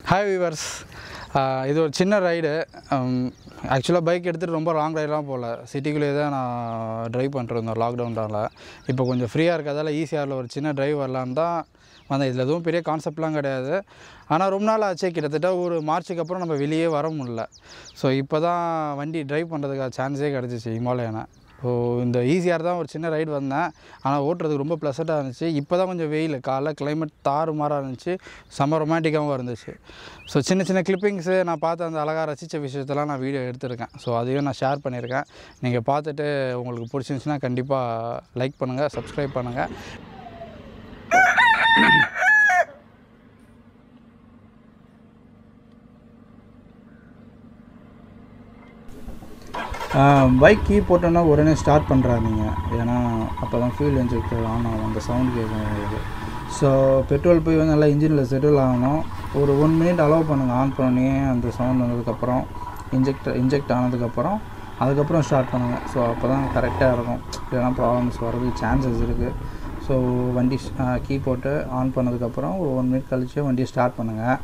hi viewers இது ஒரு சின்ன ரைடு ஆக்சுவலாக பைக் எடுத்துகிட்டு ரொம்ப லாங் ரைடெலாம் போகல சிட்டிக்குள்ளேயே தான் நான் ட்ரைவ் பண்ணிருந்தேன் லாக்டவுனால் இப்போ கொஞ்சம் ஃப்ரீயாக இருக்கிறதால ஈஸியாக ஒரு சின்ன டிரைவ் வரலான்னு தான் வந்தேன் இதில் எதுவும் பெரிய கான்செப்ட்லாம் கிடையாது ஆனால் ரொம்ப நாள் ஆச்சு கிட்டத்தட்ட ஒரு மார்ச்சுக்கு அப்புறம் நம்ம வெளியே வர முடியல ஸோ இப்போ தான் வண்டி ட்ரைவ் பண்ணுறதுக்கு சான்ஸே கிடச்சிச்சு ஹிமாலயனை ஸோ இந்த ஈஸியாக தான் ஒரு சின்ன ரைடு வந்தேன் ஆனால் ஓட்டுறதுக்கு ரொம்ப ப்ளசண்ட்டாக இருந்துச்சு இப்போ தான் கொஞ்சம் வெயில் காலைல கிளைமேட் தாறுமாறாக இருந்துச்சு செம்ம ரொமான்டிக்காகவும் இருந்துச்சு ஸோ சின்ன சின்ன கிளிப்பிங்ஸு நான் பார்த்த அந்த அழகாக ரசித்த விஷயத்தெல்லாம் நான் வீடியோ எடுத்திருக்கேன் ஸோ அதையும் நான் ஷேர் பண்ணியிருக்கேன் நீங்கள் பார்த்துட்டு உங்களுக்கு பிடிச்சிருந்துச்சுன்னா கண்டிப்பாக லைக் பண்ணுங்கள் சப்ஸ்கிரைப் பண்ணுங்கள் பைக் கீ போட்டோன்னா உடனே ஸ்டார்ட் பண்ணுறாதீங்க ஏன்னா அப்போ தான் ஃபியூல் இன்ஜெக்டர் ஆன் ஆகும் அந்த சவுண்ட் கேட்கும் உங்களுக்கு ஸோ பெட்ரோல் போய் வந்து நல்லா இன்ஜினில் செட்டில் ஆகணும் ஒரு ஒன் மினிட் அலோவ் பண்ணுங்கள் ஆன் பண்ணி அந்த சவுண்ட் வந்ததுக்கப்புறம் இன்ஜெக்ட் இன்ஜெக்ட் ஆனதுக்கப்புறம் அதுக்கப்புறம் ஸ்டார்ட் பண்ணுங்கள் ஸோ அப்போ தான் கரெக்டாக இருக்கும் இல்லைனா ப்ராப்ளம்ஸ் வரதுக்கு சான்சஸ் இருக்குது ஸோ வண்டி கீ போட்டு ஆன் பண்ணதுக்கப்புறம் ஒரு ஒன் மினிட் கழிச்சு வண்டியை ஸ்டார்ட் பண்ணுங்கள்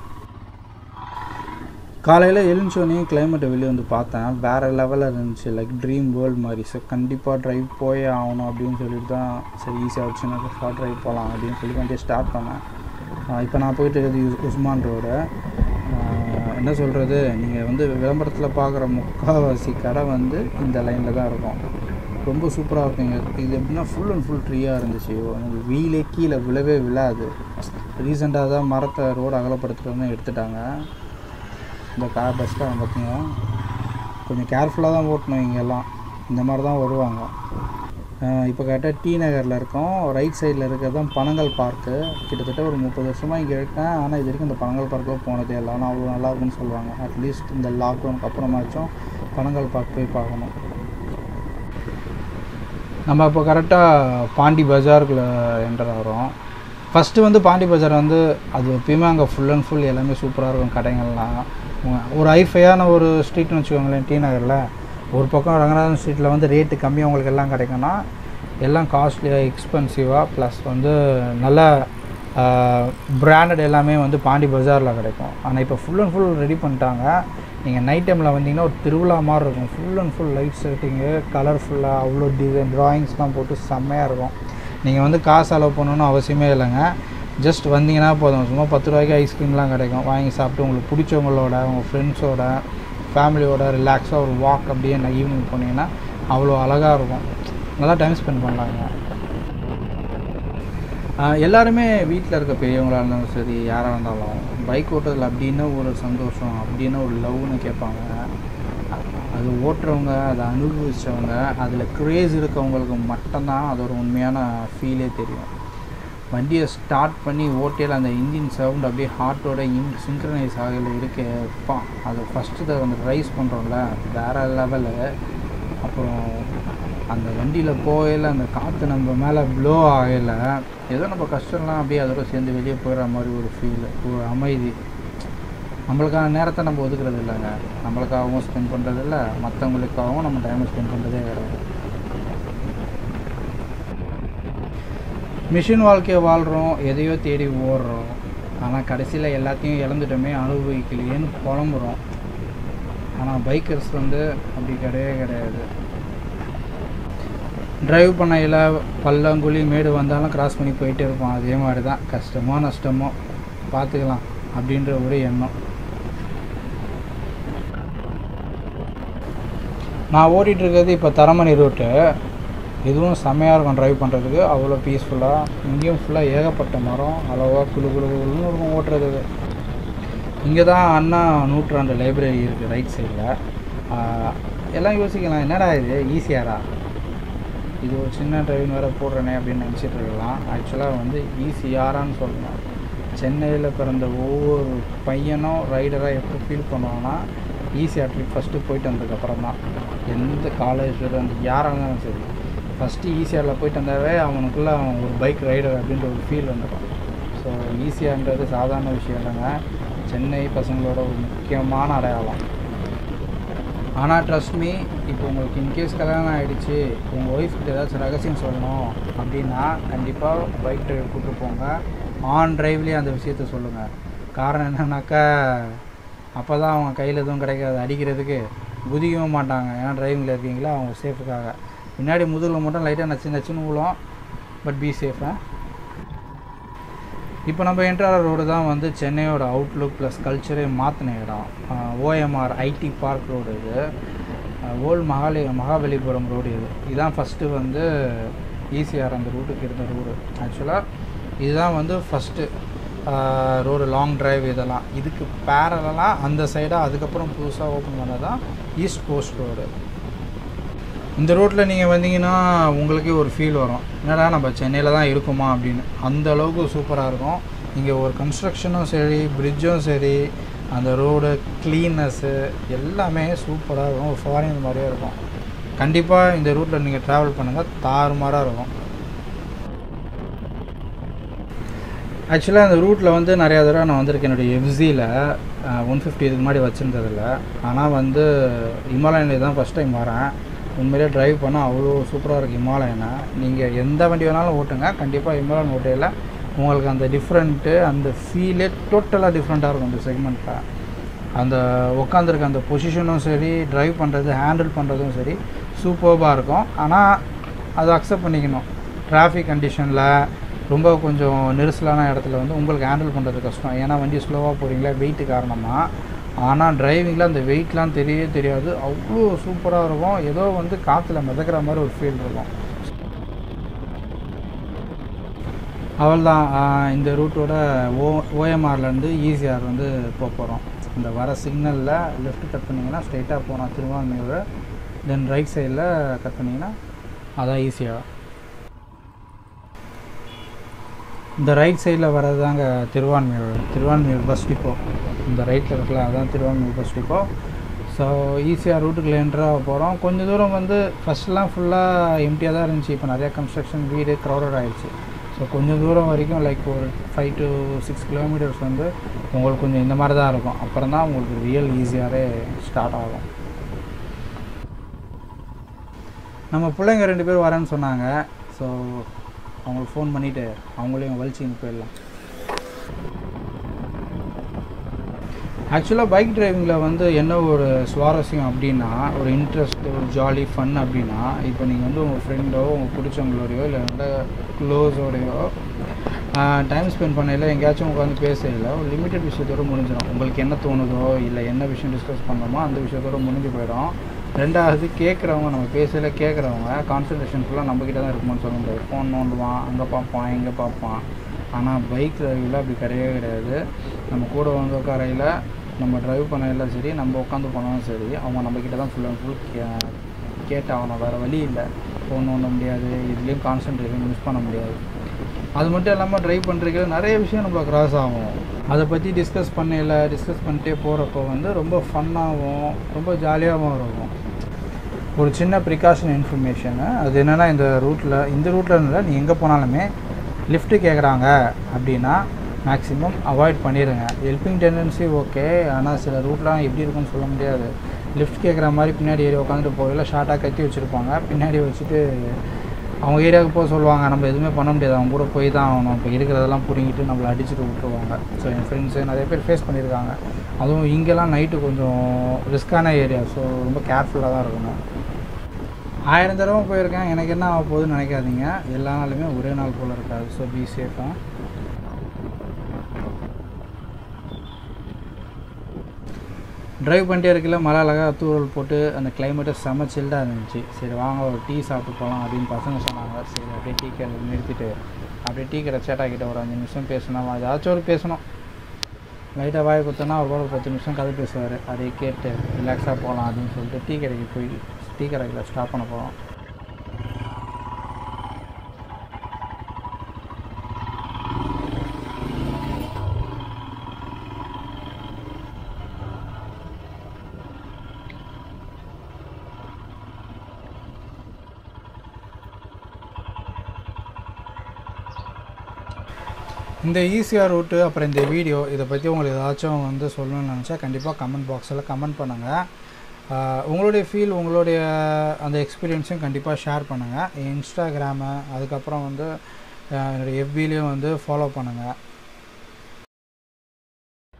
காலையில் எழுந்தோடனே கிளைமேட்டை வெளியே வந்து பார்த்தேன் வேறு லெவலில் இருந்துச்சு லைக் ட்ரீம் வேர்ல்டு மாதிரி ஸோ கண்டிப்பாக ட்ரைவ் போயே ஆகணும் அப்படின்னு சொல்லிட்டு தான் சரி ஈஸியாக வச்சுன்னா ஷார்ட் ட்ரைவ் போகலாம் அப்படின்னு சொல்லி வண்டியை ஸ்டார்ட் பண்ணேன் இப்போ நான் போயிட்டு இருக்கிறது யுஸ் உஸ்மான் ரோடு என்ன சொல்கிறது நீங்கள் வந்து விளம்பரத்தில் பார்க்குற முக்கால்வாசி கடை வந்து இந்த லைனில் தான் இருக்கும் ரொம்ப சூப்பராக இருக்குங்க இது எப்படின்னா ஃபுல் அண்ட் ஃபுல் ட்ரீயாக இருந்துச்சு உங்களுக்கு வீலே கீழே விழவே விழாது ரீசெண்டாக தான் மரத்தை ரோடு அகலப்படுத்துகிட்டு வந்து எடுத்துட்டாங்க இந்த கார் பஸ் ஸ்டாண்ட் பார்த்தீங்கன்னா கொஞ்சம் கேர்ஃபுல்லாக தான் ஓட்டணும் இங்கெல்லாம் இந்த மாதிரி தான் வருவாங்க இப்போ கரெக்டாக டி நகரில் இருக்கோம் ரைட் சைடில் இருக்கிறது தான் பனங்கல் பார்க்கு கிட்டத்தட்ட ஒரு முப்பது வருஷமாக இங்கே இருக்கேன் ஆனால் இது வரைக்கும் இந்த பனங்கல் பார்க்கில் போனதே இல்லை ஆனால் அவ்வளோ நல்லா இருக்குன்னு சொல்லுவாங்க அட்லீஸ்ட் இந்த லாக்டவுனுக்கு அப்புறமாச்சும் பனங்கல் பார்க் போய் பார்க்கணும் நம்ம இப்போ கரெக்டாக பாண்டி பஜாருக்குள்ளே என்டர் ஆகிறோம் ஃபஸ்ட்டு வந்து பாண்டி பஜார் வந்து அது எப்பயுமே அங்கே ஃபுல் அண்ட் ஃபுல் எல்லாமே சூப்பராக இருக்கும் கடைகள்லாம் ஒரு ஐஃபையான ஒரு ஸ்ட்ரீட்னு வச்சுக்கோங்களேன் டி நகரில் ஒரு பக்கம் ரங்கநாதன் ஸ்ட்ரீட்டில் வந்து ரேட்டு கம்மியாக உங்களுக்கு எல்லாம் கிடைக்கும்னா எல்லாம் காஸ்ட்லியாக எக்ஸ்பென்சிவாக ப்ளஸ் வந்து நல்ல பிராண்டட் எல்லாமே வந்து பாண்டி பஜாரில் கிடைக்கும் ஆனால் இப்போ ஃபுல் அண்ட் ஃபுல் ரெடி பண்ணிட்டாங்க நீங்கள் நைட் டைமில் வந்தீங்கன்னா ஒரு திருவிழா மாதிரி இருக்கும் full and full light setting கலர்ஃபுல்லாக அவ்வளோ டிசைன் ட்ராயிங்ஸ்லாம் போட்டு செம்மையாக இருக்கும் நீங்கள் வந்து காசு செலவு பண்ணணும்னு அவசியமே இல்லைங்க ஜஸ்ட் வந்தீங்கன்னா போதும் சும்மா பத்து ரூபாய்க்கு ஐஸ்கிரீம்லாம் கிடைக்கும் வாங்கி சாப்பிட்டு உங்களுக்கு பிடிச்சவங்களோட உங்கள் ஃப்ரெண்ட்ஸோட ஃபேமிலியோட ரிலாக்ஸாக ஒரு வாக் அப்படியே நான் ஈவினிங் போனீங்கன்னா அவ்வளோ அழகாக இருக்கும் நல்லா டைம் ஸ்பெண்ட் பண்ணலாங்க எல்லாருமே வீட்டில் இருக்க பெரியவங்களாக இருந்தாலும் சரி யாராக இருந்தாலும் பைக் ஓட்டுறதுல அப்படின்னு ஒரு சந்தோஷம் அப்படின்னு ஒரு லவ்னு கேட்பாங்க அது ஓட்டுறவங்க அதை அனுபவிச்சவங்க அதில் க்ரேஸ் இருக்கவங்களுக்கு மட்டும்தான் அதோட உண்மையான ஃபீலே தெரியும் வண்டியை ஸ்டார்ட் பண்ணி ஓட்டியில் அந்த இன்ஜின் சவுண்ட் அப்படியே ஹார்ட்டோட இன் சிங்க்ரனைஸ் ஆகல இருக்கேப்பா அது ஃபஸ்ட்டு அந்த ரைஸ் பண்ணுறோம்ல வேறு லெவலு அப்புறம் அந்த வண்டியில் போகையில் அந்த காற்று நம்ம மேலே ப்ளோ ஆகலை ஏதோ நம்ம கஷ்டம்லாம் அப்படியே அதோட சேர்ந்து வெளியே போயிடுற மாதிரி ஒரு ஃபீல் ஒரு அமைதி நம்மளுக்கான நேரத்தை நம்ம ஒதுக்குறது இல்லைங்க நம்மளுக்காகவும் ஸ்பெண்ட் பண்ணுறது இல்லை மற்றவங்களுக்காகவும் நம்ம டைமை ஸ்பெண்ட் பண்ணுறதே கிடையாது மிஷின் வாழ்க்கையை வாழ்கிறோம் எதையோ தேடி ஓடுறோம் ஆனால் கடைசியில் எல்லாத்தையும் இழந்துட்டோமே அனுபவிக்கலையேன்னு புலம்புறோம் ஆனால் பைக்கர்ஸ் வந்து அப்படி கிடையவே கிடையாது ட்ரைவ் பண்ணையில் பள்ளங்குழி மேடு வந்தாலும் கிராஸ் பண்ணி போயிட்டே இருப்போம் அதே மாதிரி தான் கஷ்டமோ நஷ்டமோ பார்த்துக்கலாம் அப்படின்ற ஒரு எண்ணம் நான் ஓட்டிகிட்டு இருக்கிறது இப்போ தரமணி ரூட்டு இதுவும் செம்மையாக இருக்கும் ட்ரைவ் பண்ணுறதுக்கு அவ்வளோ பீஸ்ஃபுல்லாக இங்கேயும் ஃபுல்லாக ஏகப்பட்ட மரம் அளவாக குழு குழு குழுன்னு இருக்கும் ஓட்டுறதுக்கு இங்கே தான் அண்ணா நூற்றாண்டு லைப்ரரி இருக்குது ரைட் சைடில் எல்லாம் யோசிக்கலாம் என்னடா இது ஈஸியாரா இது ஒரு சின்ன ட்ரைவிங் வேறு போடுறேனே அப்படின்னு நினச்சிட்டு இருக்கலாம் ஆக்சுவலாக வந்து ஈஸியாரான்னு சொல்லணும் சென்னையில் பிறந்த ஒவ்வொரு பையனும் ரைடராக எப்படி ஃபீல் பண்ணுவாங்கன்னா ஈஸியாக ட்ரிப் ஃபஸ்ட்டு போயிட்டு வந்ததுக்கப்புறம் தான் எந்த காலேஜ் அந்த யாராக இருந்தாலும் சரி ஃபஸ்ட்டு ஈஸியாரில் போயிட்டு வந்தாவே அவனுக்குள்ளே அவன் ஒரு பைக் ரைடர் அப்படின்ற ஒரு ஃபீல் வந்துடும் ஸோ ஈஸியான்றது சாதாரண விஷயம் இல்லைங்க சென்னை பசங்களோட ஒரு முக்கியமான அடையாளம் ஆனால் ட்ரஸ்ட் மீ இப்போ உங்களுக்கு இன்கேஸ் கல்யாணம் ஆகிடுச்சு உங்கள் ஒய்ஃப்கிட்ட ஏதாச்சும் ரகசியம் சொல்லணும் அப்படின்னா கண்டிப்பாக பைக் டிரைவ் கூப்பிட்டு போங்க ஆன் டிரைவ்லேயே அந்த விஷயத்த சொல்லுங்கள் காரணம் என்னன்னாக்கா அப்போ தான் அவங்க கையில் எதுவும் கிடைக்காது அடிக்கிறதுக்கு குதிக்கவும் மாட்டாங்க ஏன்னா டிரைவிங்கில் இருக்கீங்களா அவங்க சேஃபுக்காக பின்னாடி முதுகில் மட்டும் லைட்டாக நச்சு நச்சுன்னு விழும் பட் பி சேஃபாக இப்போ நம்ம என்ட்ரார ரோடு தான் வந்து சென்னையோட அவுட்லுக் ப்ளஸ் கல்ச்சரே மாற்றின இடம் ஓஎம்ஆர் ஐடி பார்க் ரோடு இது ஓல்டு மகாலி மகாபலிபுரம் ரோடு இது இதுதான் ஃபஸ்ட்டு வந்து ஈசிஆர் அந்த ரூட்டுக்கு இருந்த ரோடு ஆக்சுவலாக இதுதான் வந்து ஃபஸ்ட்டு ரோடு லாங் டிரைவ் இதெல்லாம் இதுக்கு பேரலாக அந்த சைடாக அதுக்கப்புறம் புதுசாக ஓப்பன் பண்ணது தான் ஈஸ்ட் கோஸ்ட் ரோடு இந்த ரோட்டில் நீங்கள் வந்தீங்கன்னா உங்களுக்கே ஒரு ஃபீல் வரும் என்னடா நம்ம சென்னையில் தான் இருக்குமா அப்படின்னு அந்த அளவுக்கு சூப்பராக இருக்கும் இங்கே ஒரு கன்ஸ்ட்ரக்ஷனும் சரி பிரிட்ஜும் சரி அந்த ரோடு க்ளீன்னஸ்ஸு எல்லாமே சூப்பராக இருக்கும் ஒரு ஃபாரின் மாதிரியே இருக்கும் கண்டிப்பாக இந்த ரூட்டில் நீங்கள் ட்ராவல் பண்ணுங்கள் தாறுமாறாக இருக்கும் ஆக்சுவலாக அந்த ரூட்டில் வந்து நிறையா தடவை நான் வந்திருக்கேன் என்னுடைய எஃப்சியில் ஒன் ஃபிஃப்டி இதுக்கு முன்னாடி வச்சுருந்ததில்ல ஆனால் வந்து இமாலயனில் தான் ஃபஸ்ட் டைம் வரேன் உண்மையிலே டிரைவ் பண்ணால் அவ்வளோ சூப்பராக இருக்குது இமாலயனை நீங்கள் எந்த வண்டி வேணாலும் ஓட்டுங்க கண்டிப்பாக இமாலயன் ஓட்டையில் உங்களுக்கு அந்த டிஃப்ரெண்ட்டு அந்த ஃபீலே டோட்டலாக டிஃப்ரெண்ட்டாக இருக்கும் இந்த செக்மெண்ட்டில் அந்த உட்காந்துருக்க அந்த பொசிஷனும் சரி டிரைவ் பண்ணுறது ஹேண்டில் பண்ணுறதும் சரி சூப்பர்பாக இருக்கும் ஆனால் அதை அக்செப்ட் பண்ணிக்கணும் டிராஃபிக் கண்டிஷனில் ரொம்ப கொஞ்சம் நெரிசலான இடத்துல வந்து உங்களுக்கு ஹேண்டில் பண்ணுறது கஷ்டம் ஏன்னா வண்டி ஸ்லோவாக போகிறீங்களா வெயிட்டு காரணமாக ஆனால் டிரைவிங்கில் அந்த வெயிட்லாம் தெரியவே தெரியாது அவ்வளோ சூப்பராக இருக்கும் ஏதோ வந்து காற்றுல மிதக்கிற மாதிரி ஒரு ஃபீல் இருக்கும் அவள்தான் இந்த ரூட்டோட ஓ ஓஎம்ஆர்லேருந்து ஈசிஆர் வந்து போக போகிறோம் இந்த வர சிக்னலில் லெஃப்ட் கட் பண்ணிங்கன்னா ஸ்ட்ரைட்டாக போனோம் திருவான்மையூர் தென் ரைட் சைடில் கட் பண்ணிங்கன்னா அதான் ஈஸியாக இந்த ரைட் சைடில் வர்றது தாங்க திருவான்மையூர் திருவான்மையூர் பஸ் டிப்போ இந்த ரைட்டில் இருக்கலாம் அதான் திருவான்மையூர் பஸ் டிப்போ ஸோ ஈஸியாக ரூட்டுக்குள்ள என்ட்ராக போகிறோம் கொஞ்சம் தூரம் வந்து ஃபஸ்ட்லாம் ஃபுல்லாக எம்டியாக தான் இருந்துச்சு இப்போ நிறையா கன்ஸ்ட்ரக்ஷன் வீடு க்ரௌடட் ஆகிடுச்சு ஸோ கொஞ்சம் தூரம் வரைக்கும் லைக் ஒரு ஃபைவ் டு சிக்ஸ் கிலோமீட்டர்ஸ் வந்து உங்களுக்கு கொஞ்சம் இந்த மாதிரி தான் இருக்கும் அப்புறம் தான் உங்களுக்கு ரியல் ஈஸியாகவே ஸ்டார்ட் ஆகும் நம்ம பிள்ளைங்க ரெண்டு பேர் வரேன்னு சொன்னாங்க ஸோ அவங்களுக்கு ஃபோன் பண்ணிவிட்டு அவங்களையும் வலிச்சிங்க போயிடலாம் ஆக்சுவலாக பைக் டிரைவிங்கில் வந்து என்ன ஒரு சுவாரஸ்யம் அப்படின்னா ஒரு இன்ட்ரெஸ்ட் ஒரு ஜாலி ஃபன் அப்படின்னா இப்போ நீங்கள் வந்து உங்கள் ஃப்ரெண்டோ உங்கள் பிடிச்சவங்களோடையோ இல்லை நல்ல க்ளோஸோடையோ டைம் ஸ்பெண்ட் பண்ணையில் எங்கேயாச்சும் உட்காந்து பேசையில் ஒரு லிமிட்டட் விஷயத்தோடு முடிஞ்சிடும் உங்களுக்கு என்ன தோணுதோ இல்லை என்ன விஷயம் டிஸ்கஸ் பண்ணணுமோ அந்த விஷயத்தோடு முடிஞ்சு போயிடும் ரெண்டாவது கேட்குறவங்க நம்ம பேசையில் கேட்குறவங்க கான்சன்ட்ரேஷன் ஃபுல்லாக நம்மக்கிட்ட தான் இருக்குமான்னு சொல்ல முடியாது ஃபோன் நோண்டுவான் அங்கே பார்ப்பான் இங்கே பார்ப்பான் ஆனால் பைக் டிரைவில் அப்படி கிடையவே கிடையாது நம்ம கூட வந்து உட்காரையில் நம்ம டிரைவ் பண்ணையில் சரி நம்ம உட்காந்து போனாலும் சரி அவங்க நம்மக்கிட்ட தான் ஃபுல் அண்ட் ஃபுல் கே கேட்டாகணும் வேறு வழி இல்லை ஃபோன் நோண்ட முடியாது இதுலேயும் கான்சன்ட்ரேஷன் மிஸ் பண்ண முடியாது அது மட்டும் இல்லாமல் ட்ரைவ் பண்ணுறதுக்கு நிறைய விஷயம் நம்மளை கிராஸ் ஆகும் அதை பற்றி டிஸ்கஸ் பண்ணையில் டிஸ்கஸ் பண்ணிட்டே போகிறப்போ வந்து ரொம்ப ஃபன்னாகவும் ரொம்ப ஜாலியாகவும் இருக்கும் ஒரு சின்ன ப்ரிகாஷன் இன்ஃபர்மேஷனு அது என்னென்னா இந்த ரூட்டில் இந்த ரூட்டில் இல்லை நீ எங்கே போனாலுமே லிஃப்ட்டு கேட்குறாங்க அப்படின்னா மேக்ஸிமம் அவாய்ட் பண்ணிடுங்க ஹெல்பிங் டெண்டன்சி ஓகே ஆனால் சில ரூட்லாம் எப்படி இருக்குன்னு சொல்ல முடியாது லிஃப்ட் கேட்குற மாதிரி பின்னாடி ஏறி உட்காந்துட்டு போகல ஷார்ட்டாக கட்டி வச்சுருப்பாங்க பின்னாடி வச்சுட்டு அவங்க ஏரியாவுக்கு போக சொல்லுவாங்க நம்ம எதுவுமே பண்ண முடியாது அவங்க கூட போய் தான் ஆகணும் இப்போ இருக்கிறதெல்லாம் பிடிங்கிட்டு நம்மளை அடிச்சுட்டு விட்டுருவாங்க ஸோ என் ஃப்ரெண்ட்ஸு நிறைய பேர் ஃபேஸ் பண்ணியிருக்காங்க அதுவும் இங்கெல்லாம் நைட்டு கொஞ்சம் ரிஸ்க்கான ஏரியா ஸோ ரொம்ப கேர்ஃபுல்லாக தான் இருக்கணும் ஆயிரம் தடவை போயிருக்கேன் எனக்கு என்ன ஆக போகுதுன்னு நினைக்காதீங்க எல்லா நாளுமே ஒரே நாள் போல் இருக்காது ஸோ பி சேஃபாக ட்ரைவ் பண்ணிட்டே இருக்கல மழை அழகாக தூரல் போட்டு அந்த கிளைமேட்டை செம சில்டாக இருந்துச்சு சரி வாங்க ஒரு டீ சாப்பிட்டு போகலாம் அப்படின்னு பசங்க சொன்னாங்க சரி அப்படியே டீ கடை நிறுத்திட்டு அப்படியே டீ கடை சேட்டா கிட்ட ஒரு அஞ்சு நிமிஷம் பேசணும் ஏதாச்சும் ஒரு பேசணும் லைட்டாக வாய் கொடுத்தோன்னா ஒரு ஒரு பத்து நிமிஷம் கதை பேசுவார் அதை கேட்டு ரிலாக்ஸாக போகலாம் அப்படின்னு சொல்லிட்டு டீ கடைக்கு போய் டீ கடையில் ஸ்டாப் பண்ண போகிறோம் இந்த ஈஸியாக ரூட்டு அப்புறம் இந்த வீடியோ இதை பற்றி உங்களுக்கு ஏதாச்சும் வந்து சொல்லணும்னு நினச்சா கண்டிப்பாக கமெண்ட் பாக்ஸில் கமெண்ட் பண்ணுங்கள் உங்களுடைய ஃபீல் உங்களுடைய அந்த எக்ஸ்பீரியன்ஸையும் கண்டிப்பாக ஷேர் பண்ணுங்கள் இன்ஸ்டாகிராமு அதுக்கப்புறம் வந்து என்னுடைய எஃபிலையும் வந்து ஃபாலோ பண்ணுங்கள்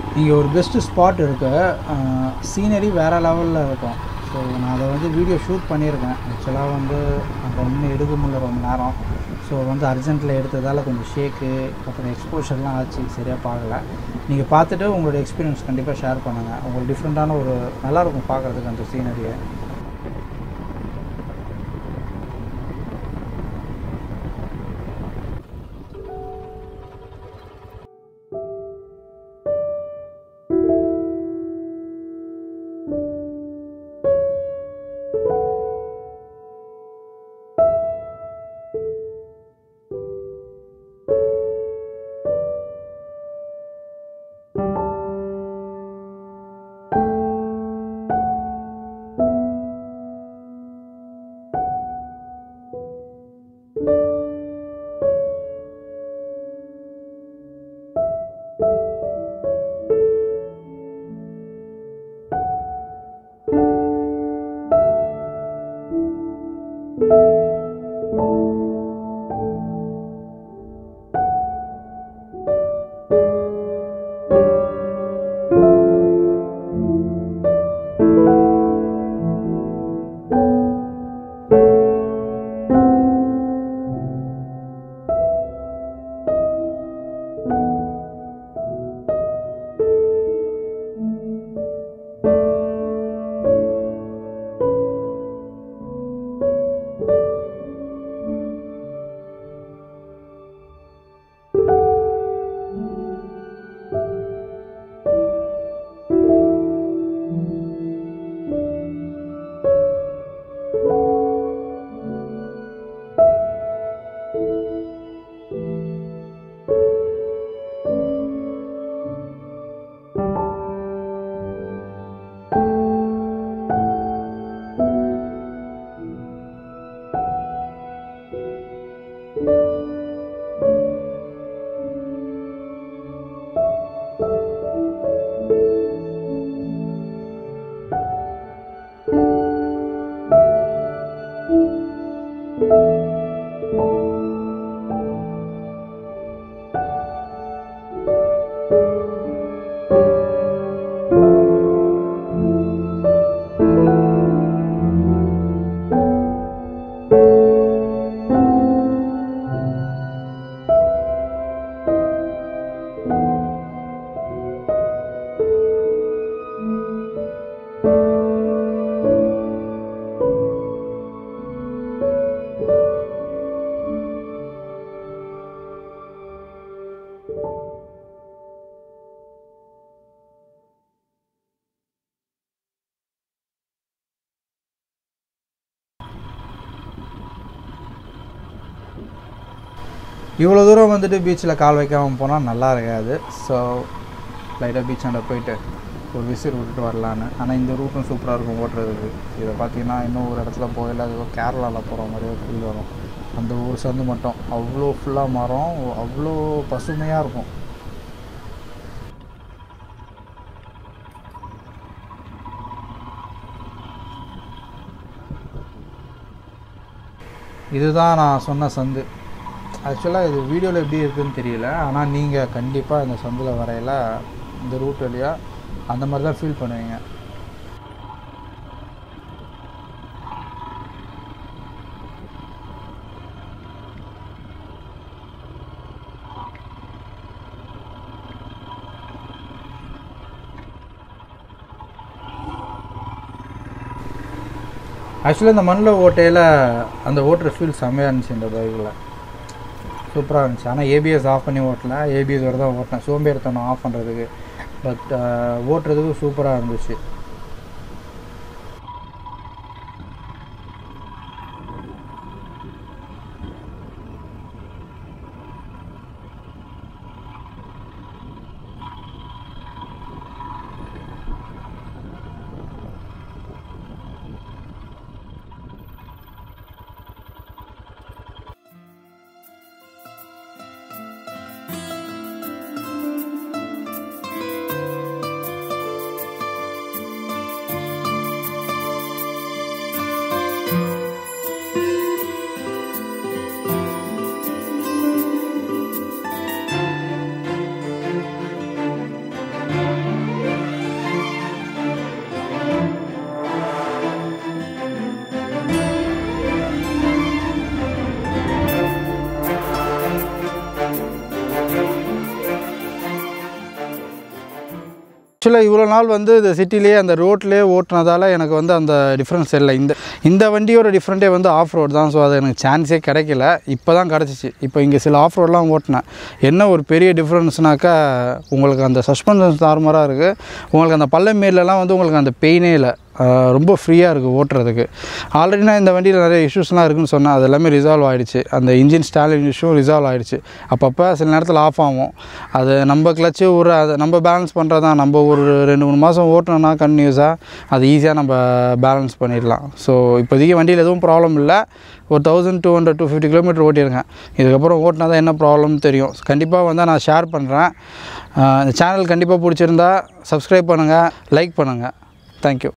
இங்கே ஒரு பெஸ்ட்டு ஸ்பாட் இருக்குது சீனரி வேறு லெவலில் இருக்கும் ஸோ நான் அதை வந்து வீடியோ ஷூட் பண்ணியிருக்கேன் ஆக்சுவலாக வந்து அங்கே இன்னும் எடுக்க முடியல ரொம்ப நேரம் ஸோ வந்து அர்ஜென்ட்டில் எடுத்ததால் கொஞ்சம் ஷேக்கு அப்புறம் எக்ஸ்போஷர்லாம் ஆச்சு சரியாக பார்க்கல நீங்கள் பார்த்துட்டு உங்களோட எக்ஸ்பீரியன்ஸ் கண்டிப்பாக ஷேர் பண்ணுங்கள் உங்களுக்கு டிஃப்ரெண்ட்டான ஒரு நல்லாயிருக்கும் பார்க்குறதுக்கு அந்த சீனரியை இவ்வளோ தூரம் வந்துட்டு பீச்சில் கால் வைக்காமல் போனால் நல்லா இருக்காது ஸோ லைட்டாக பீச் அண்ட போயிட்டு ஒரு விசில் விட்டுட்டு வரலான்னு ஆனால் இந்த ரூட்டும் சூப்பராக இருக்கும் ஓட்டுறதுக்கு இதை பார்த்தீங்கன்னா இன்னும் ஒரு இடத்துல போயில அது கேரளாவில் போகிற மாதிரியே ஃபீல் வரும் அந்த ஊர் சந்து மட்டும் அவ்வளோ ஃபுல்லாக மரம் அவ்வளோ பசுமையாக இருக்கும் இதுதான் நான் சொன்ன சந்து ஆக்சுவலாக இது வீடியோவில் எப்படி இருக்குதுன்னு தெரியல ஆனால் நீங்கள் கண்டிப்பாக இந்த சந்தில் வரையில இந்த ரூட் வழியாக அந்த மாதிரி தான் ஃபீல் பண்ணுவீங்க ஆக்சுவலாக இந்த மண்ணில் ஓட்டையில் அந்த ஓட்டுற ஃபீல் செம்மையாக இருந்துச்சு இந்த பைக்கில் சூப்பராக இருந்துச்சு ஆனால் ஏபிஎஸ் ஆஃப் பண்ணி ஓட்டல ஏபிஎஸ் வரை தான் ஓட்டினேன் சோம்பேறித்தனம் ஆஃப் பண்ணுறதுக்கு பட் ஓட்டுறதுக்கு சூப்பராக இருந்துச்சு ஆக்சுவலாக இவ்வளோ நாள் வந்து இந்த சிட்டிலேயே அந்த ரோட்லேயே ஓட்டுனதால எனக்கு வந்து அந்த டிஃப்ரென்ஸ் இல்லை இந்த இந்த வண்டியோட டிஃப்ரெண்ட்டே வந்து ஆஃப் ரோட் தான் ஸோ அது எனக்கு சான்ஸே கிடைக்கல இப்போ தான் கிடச்சிச்சு இப்போ இங்கே சில ஆஃப் ரோட்லாம் ஓட்டினேன் என்ன ஒரு பெரிய டிஃப்ரென்ஸ்னாக்கா உங்களுக்கு அந்த சஸ்பென்ஷன் தாறுமாறாக இருக்குது உங்களுக்கு அந்த பள்ளமேலலாம் வந்து உங்களுக்கு அந்த பெயினே இல்லை ஆஹ் ரொம்ப ஃப்ரீயாக இருக்குது ஓட்டுறதுக்கு ஆல்ரெடி நான் இந்த வண்டியில் நிறைய இஷ்யூஸ்லாம் இருக்குன்னு சொன்னேன் அது எல்லாமே ரிசால்வ் ஆகிடுச்சு அந்த இன்ஜின் ஸ்டாலின் இஷ்யூ ரிசால்வ் ஆகிடுச்சு அப்பப்போ சில நேரத்தில் ஆஃப் ஆகும் அது நம்ம கிளச்சு ஒரு அதை நம்ம பேலன்ஸ் பண்ணுறது தான் நம்ம ஒரு ரெண்டு மூணு மாதம் ஓட்டணும்னா கண்டினியூஸாக அது ஈஸியாக நம்ம பேலன்ஸ் பண்ணிடலாம் ஸோ இப்போதைக்கு வண்டியில் எதுவும் ப்ராப்ளம் இல்லை ஒரு thousand two hundred to fifty kilometre ஓட்டியிருக்கேன் இதுக்கப்புறம் ஓட்டினா தான் என்ன ப்ராப்ளம்னு தெரியும் கண்டிப்பாக வந்து நான் ஷேர் பண்ணுறேன் இந்த சேனல் கண்டிப்பாக பிடிச்சிருந்தா சப்ஸ்கிரைப் பண்ணுங்கள் லைக் பண்ணுங்கள் தேங்க்யூ